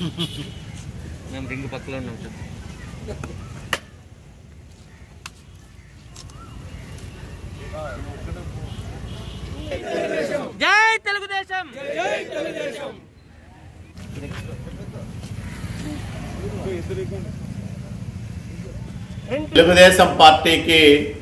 మేము రింగ్ పక్కలో ఉన్నాం సార్ జై తెలుగుదేశం తెలుగుదేశం పార్టీకి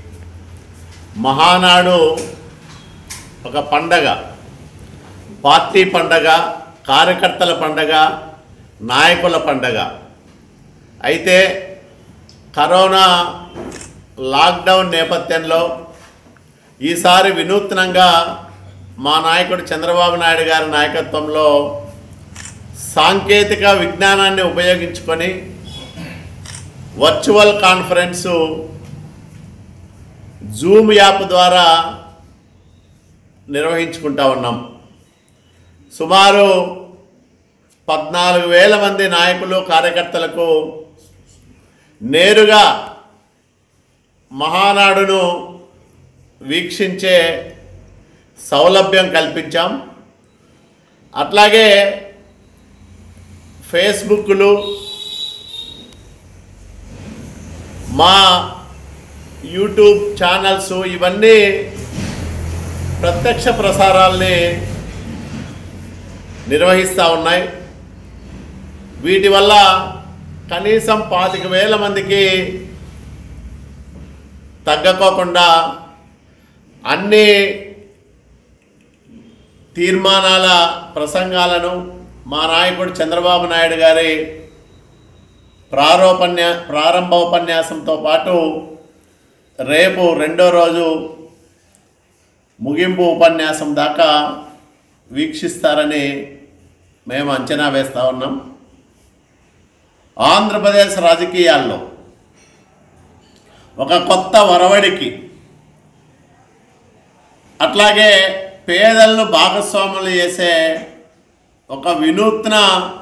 మహానాడు ఒక పండగ పార్టీ పండగ కార్యకర్తల పండగ నాయకుల పండగ అయితే కరోనా లాక్డౌన్ నేపథ్యంలో ఈసారి వినూత్నంగా మా నాయకుడు చంద్రబాబు నాయుడు గారి నాయకత్వంలో సాంకేతిక విజ్ఞానాన్ని ఉపయోగించుకొని వర్చువల్ కాన్ఫరెన్సు జూమ్ యాప్ ద్వారా నిర్వహించుకుంటా ఉన్నాం సుమారు పద్నాలుగు వేల మంది నాయకులు కార్యకర్తలకు నేరుగా మహానాడును వీక్షించే సౌలభ్యం కల్పించాం అట్లాగే ఫేస్బుక్లు మా యూట్యూబ్ ఛానల్స్ ఇవన్నీ ప్రత్యక్ష ప్రసారాల్ని నిర్వహిస్తూ ఉన్నాయి వీటి వల్ల కనీసం పాతిక వేల మందికి తగ్గకోకుండా అన్ని తీర్మానాల ప్రసంగాలను మా నాయకుడు చంద్రబాబు నాయుడు గారి ప్రారోపన్యా ప్రారంభోపన్యాసంతో పాటు రేపు రెండో రోజు ముగింపు ఉపన్యాసం దాకా వీక్షిస్తారని మేము అంచనా వేస్తూ ఉన్నాం ఆంధ్రప్రదేశ్ రాజకీయాల్లో ఒక కొత్త వరవడికి అట్లాగే పేదలను భాగస్వాములు చేసే ఒక వినూత్న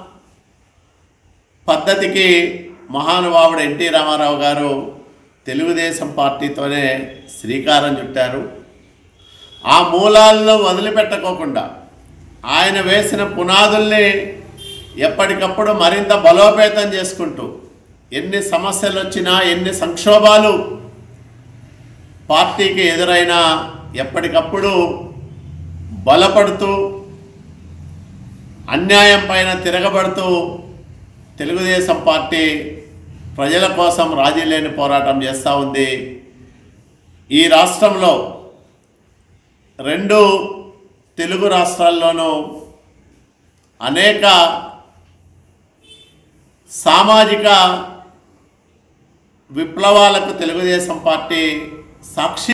పద్ధతికి మహానుభావుడు ఎన్టీ రామారావు గారు తెలుగుదేశం పార్టీతోనే శ్రీకారం చుట్టారు ఆ మూలాలను వదిలిపెట్టుకోకుండా ఆయన వేసిన పునాదుల్ని ఎప్పటికప్పుడు మరింత బలోపేతం చేసుకుంటూ ఎన్ని సమస్యలు వచ్చినా ఎన్ని సంక్షోభాలు పార్టీకి ఎదురైనా ఎప్పటికప్పుడు బలపడుతూ అన్యాయం పైన తిరగబడుతూ తెలుగుదేశం పార్టీ ప్రజల కోసం రాజీ లేని పోరాటం చేస్తూ ఉంది ఈ రాష్ట్రంలో రెండు తెలుగు రాష్ట్రాల్లోనూ అనేక సామాజిక విప్లవాలకు తెలుగుదేశం పార్టీ సాక్షి